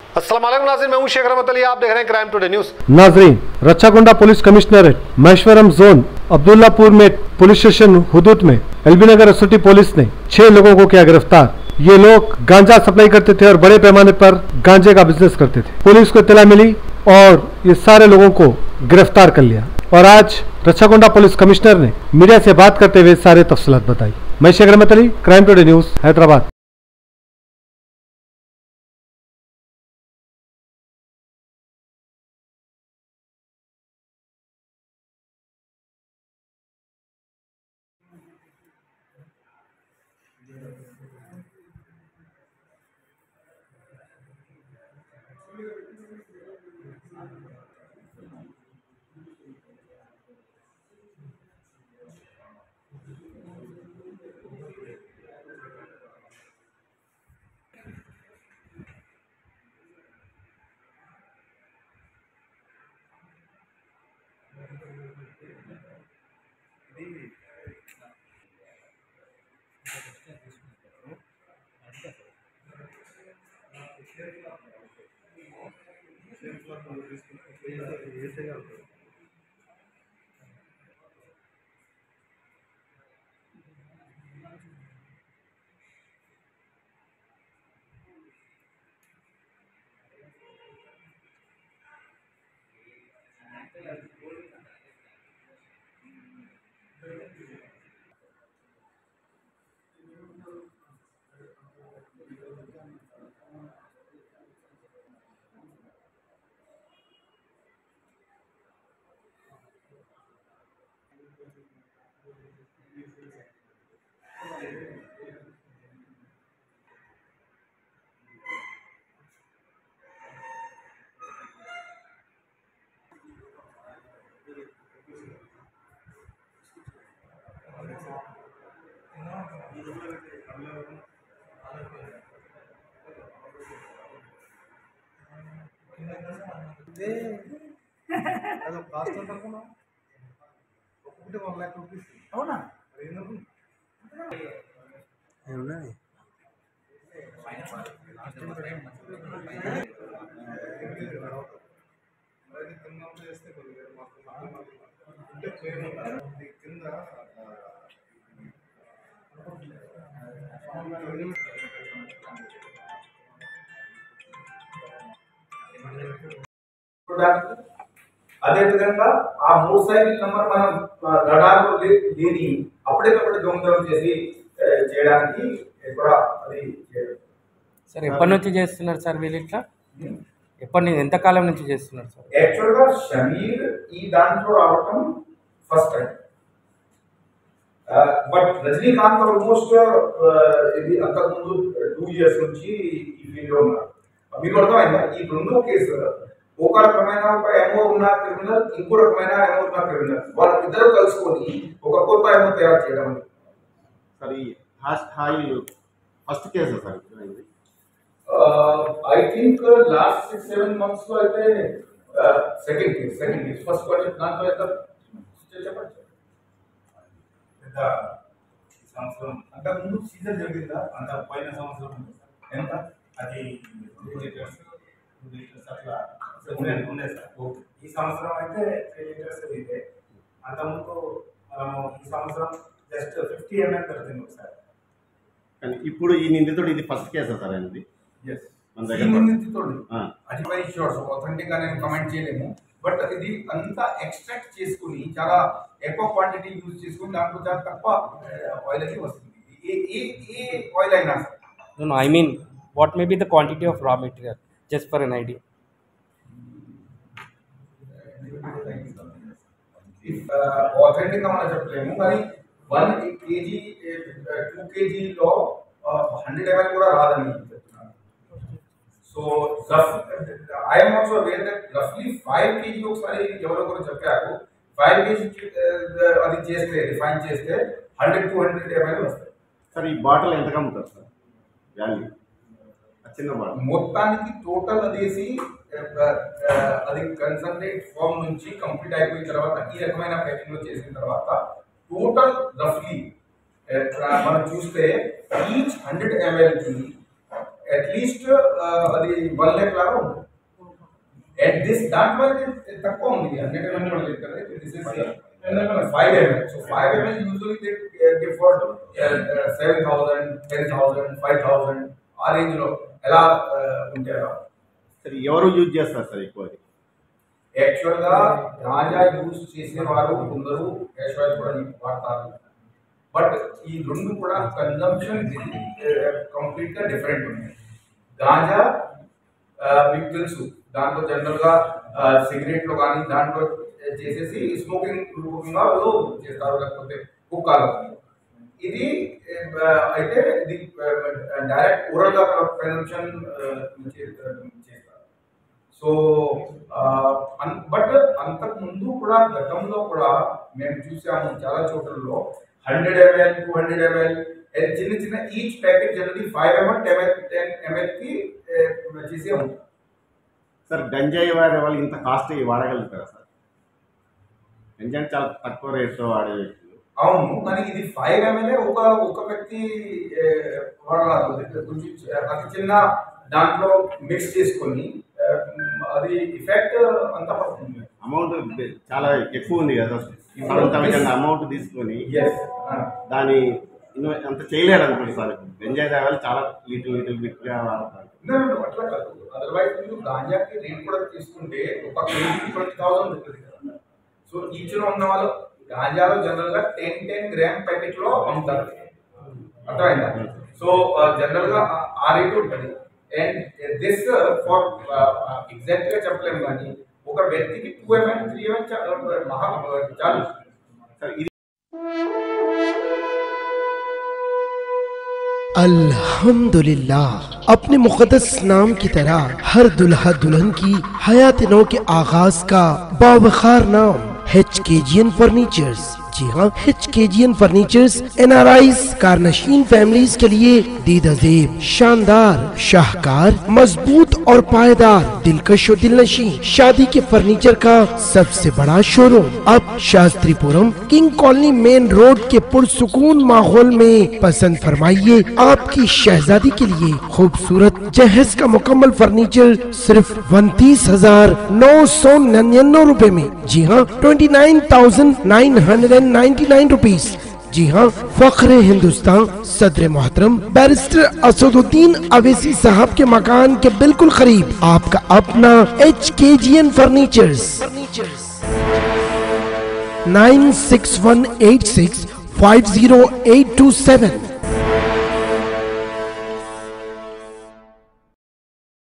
अस्सलाम वालेकुम नाज़रीन मैं हूं शेख रहमत अली आप देख रहे हैं क्राइम टुडे न्यूज़ नाजरीन Rachakonda police commissionerate Maheshwaram zone Abdullapur में पुलिस स्टेशन हुदूद में एलबी नगर एसओटी पुलिस ने छह लोगों को किया गिरफ्तार ये लोग गांजा सप्लाई करते थे और बड़े पैमाने पर गांजे का बिजनेस करते थे पुलिस को इतला मिली और ये सारे लोगों को गिरफ्तार कर लिया और आज रच्चाकुंडा पुलिस कमिश्नर ने मीडिया से बात करते हुए सारे तफसलत बताई मैं Sheikh Rahmat Ali crime today news Hyderabad అదొక కాస్ట్ ఎంత అనుకున్నావు ఒక్కొక్కటి వన్ ల్యాక్ రూపీస్ అవునా మరి ఎందుకు మరి ఇది కింద ఉంటే చేస్తే కొద్దిగా మాకు అంటే పేరు ఇది కింద చూడడానికి అదే విధంగా ఆ మూడు సైకిల్ నెంబర్ మనం రడార్లో దీని అప్పటికప్పుడు దొంగతనం చేసి ఆ, చేయడానికి కూడా అది చేయడం సార్ ఎప్పటి నుంచి చేస్తున్నారు సార్ వీళ్ళు ఇట్లా ఎప్పటి నుంచి ఎంతకాలం నుంచి చేస్తున్నారు సార్ యాక్చువల్ గా షమీర్ ఈ దాంట్లో రావటం first time but Rajinikanth almost ఇది అంతకుముందు టూ ఇయర్స్ నుంచి ఈ ఫీల్డ్ లో ఉన్నారు మీకు అర్థమైందా ఈ రెండో కేసు ఒక రకమైన ఒక ఎమో ఉన్న క్రిమినల్ ఇంకో రకమైన ఎమో ఉన్న క్రిమినల్ వాళ్ళిద్దరూ కలుసుకొని ఒక కొత్త ఎమో తయారు చేయడం అనేది సార్ ఈ హాష్ హాయి ఫస్ట్ కేసు సార్ ఇప్పుడు ఇది I think last six seven months లో అయితే second case second case first question దాంట్లో ఎంత చెప్పండి పెద్ద ఈ సంవత్సరం అంతకుముందు సీజన్ జరిగిందా అంత పోయిన సంవత్సరం ఎంత అది టూ లీటర్స్ టూ లీటర్స్ అట్లా ఉండే ఉండే సార్ ఈ సంవత్సరం అయితే త్రీ లీటర్స్ ఇదే అంతకుముందు మనము ఈ సంవత్సరం జస్ట్ ఫిఫ్టీ ఎంఎల్ దొరికింది ఒకసారి కానీ ఇప్పుడు ఈ నిందితుడు ఇది ఫస్ట్ కేసా సార్ అనేది ఎస్ మన దగ్గర నిందితుడు ఆ. అది బై షోర్స్ అథెంటిక్ గా నేను కమెంట్ చేయలేము బట్ ఇది అంతా ఎక్స్ట్రాక్ట్ చేసుకుని చాలా ఎక్కువ క్వాంటిటీ యూజ్ చేసుకుని దాంట్లో చాలా తక్కువ ఆయిల్ అయితే వస్తుంది ఏ ఏ ఏ ఆయిల్ అయినా సరే no I mean what may be the quantity of raw material just for an idea authentic గా మనం చెప్పలేము కానీ వన్ కేజీ టూ కేజీలో హండ్రెడ్ ఎంఎల్ కూడా రాదని చెప్తున్నాను so I'm also aware that రఫ్లీ ఫైవ్ కేజీ ఒకసారి ఎవరో ఒకరు చెప్పారు ఫైవ్ కేజీ అది చేస్తే రిఫైన్ చేస్తే హండ్రెడ్ టూ హండ్రెడ్ ఎంఎల్ వస్తాయి సార్ ఈ బాటిల్ ఎంత అమ్ముతారు సార్ వాల్యూ ఆ చిన్న బాటిల్ మొత్తానికి టోటల్ అదేసి ఆ, ఆ, అది కన్సన్ట్రేట్ ఫామ్ నుంచి కంప్లీట్ అయిపోయిన తర్వాత ఈ రకమైన ప్యాకింగ్ లో చేసిన తర్వాత టోటల్ రఫ్లీ మనం చూస్తే ఈచ్ హండ్రెడ్ ఎంఎల్ కి అట్లీస్ట్ అది వన్ ల్యాక్ లాగా ఉంటుంది అట్ దిస్ దాంట్లో ఇది తక్కువ ఉంది హండ్రెడ్ ఎంఎల్ కూడా లేదు కదా this is five ml so five ml usually give for seven thousand ten thousand five thousand ఆ రేంజ్ లో ఎలా uh, ఉంటే అలా సార్ ఎవరు యూజ్ చేస్తారు సార్ ఎక్కువ అది యాక్చువల్ గా గాంజా యూజ్ చేసే వారు కొందరు యాక్చువల్ కూడా వాడతారు బట్ ఈ రెండు కూడా కన్జంప్షన్ కంప్లీట్ గా డిఫరెంట్ ఉన్నాయి గాంజా ఆ, మీకు తెలుసు దాంట్లో జనరల్ గా సిగరెట్ లో కానీ దాంట్లో చేసేసి స్మోకింగ్ రూపంగా ఏదో చేస్తారు లేకపోతే కుక్కాలు ఇది ఆ, అయితే ఇది డైరెక్ట్ ఓరల్ గా కన్జంప్షన్ చేస్తారు సో బట్ అంతకు ముందు కూడా గతంలో కూడా మేము చూసాము చాలా చోట్లలో hundred ml two hundred ml చిన్న చిన్న each packet generally five ml ten ten ml కి eh, చేసే ఉంటాం సార్ గంజాయి వాడే వాళ్ళు ఇంత కాస్ట్ వాడగలుగుతారా సార్ గంజాయి చాలా తక్కువ రేట్లో వాడే వ్యక్తులు అవును కానీ ఇది ఫైవ్ ఎంఎల్ఏ ఒక ఒక వ్యక్తి eh, వాడరాదు ఇది కొంచెం అతి చిన్న దాంట్లో మిక్స్ చేసుకొని eh, అది ఇఫెక్ట్ అంత పడుతుంది అమౌంట్ చాలా ఎక్కువ ఉంది కదా సార్ అమౌంట్ తీసుకొని ఎస్ దాని ఇన్వె- అంత చేయలేరు అనుకోండి సార్ గంజాయి తాగాలి చాలా లిటిల్ లిటిల్ బిట్గా వాడతారు No, no, no, అట్లా కాదు అదర్వైజ్ మీరు గాంజాకి రేట్ కూడా తీసుకుంటే ఒక కేజీ ట్వంటీ థౌసండ్ ఉంటుంది కదా సో ఈచ్ లో ఉన్న వాళ్ళు గాంజాలో జనరల్ గా టెన్ టెన్ గ్రామ్ ప్యాకెట్ లో అమ్ముతారు అర్థమైందా సో జనరల్ గా ఆ- ఆ రేట్ ఉంటుంది అండ్ దిస్ ఫర్ ఎగ్జాక్ట్ గా చెప్పలేము కానీ ఒక వ్యక్తికి టూ ఎంఎల్ త్రీ ఎంఎల్ మహా చాలు సార్ ఇది अल्हम्दुलिल्लाह अपने मुकदस नाम की तरह हर दुल्हा दुल्हन की हयात नौ के आगाज का बावखार नाम H K G N furnitures जी हाँ H K G N furnitures N R I कारनशीन फैमिलीज के लिए दीदजेब शानदार शाहकार मजबूत और पायदार दिलकश और दिलनशी शादी के फर्नीचर का सबसे बड़ा शोरूम अब Shastripuram king colony main road के पुरसुकून माहौल में पसंद फरमाइए आपकी शहजादी के लिए खूबसूरत जहेज का मुकम्मल फर्नीचर सिर्फ उनतीस हजार नौ सौ निन्यानवे रूपए में जी हाँ twenty nine thousand nine hundred and ninety nine rupees जी हाँ फख्र हिंदुस्तान सदर मोहतरम बैरिस्टर असदुद्दीन अवेसी साहब के मकान के बिल्कुल करीब आपका अपना H K G N furnitures nine six one eight six five zero eight two seven